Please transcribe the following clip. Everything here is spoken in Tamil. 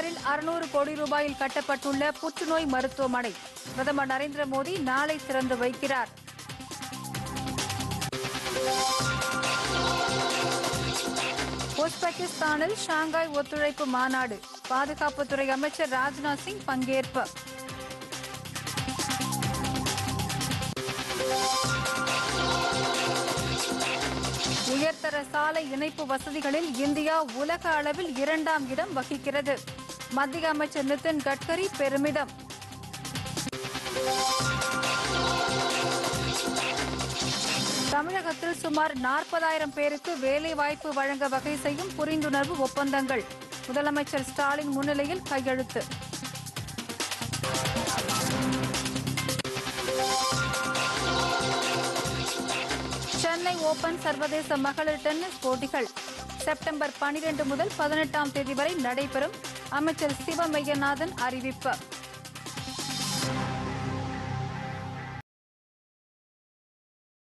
சத்தீஸ்கரில் அறுநூறு கோடி ரூபாயில் கட்டப்பட்டுள்ள புற்றுநோய் மருத்துவமனை பிரதமர் நரேந்திர மோடி நாளை திறந்து வைக்கிறார் உஸ்பெகிஸ்தானில் ஷாங்காய் ஒத்துழைப்பு மாநாடு பாதுகாப்புத்துறை அமைச்சர் ராஜ்நாத் சிங் பங்கேற்பு உயர்தர சாலை இணைப்பு வசதிகளில் இந்தியா உலக அளவில் இரண்டாம் இடம் வகிக்கிறது மத்திய அமைச்சர் நிதின் கட்கரி பெருமிதம் தமிழகத்தில் சுமார் நாற்பதாயிரம் பேருக்கு வேலை வாய்ப்பு வழங்க வகை செய்யும் புரிந்துணர்வு ஒப்பந்தங்கள் முதலமைச்சர் ஸ்டாலின் முன்னிலையில் கையெழுத்து சென்னை ஓபன் சர்வதேச மகளிர் டென்னிஸ் போட்டிகள் செப்டம்பர் 12 முதல் பதினெட்டாம் தேதி வரை நடைபெறும் அமைச்சர் சிவ மெய்யநாதன் அறிவிப்பு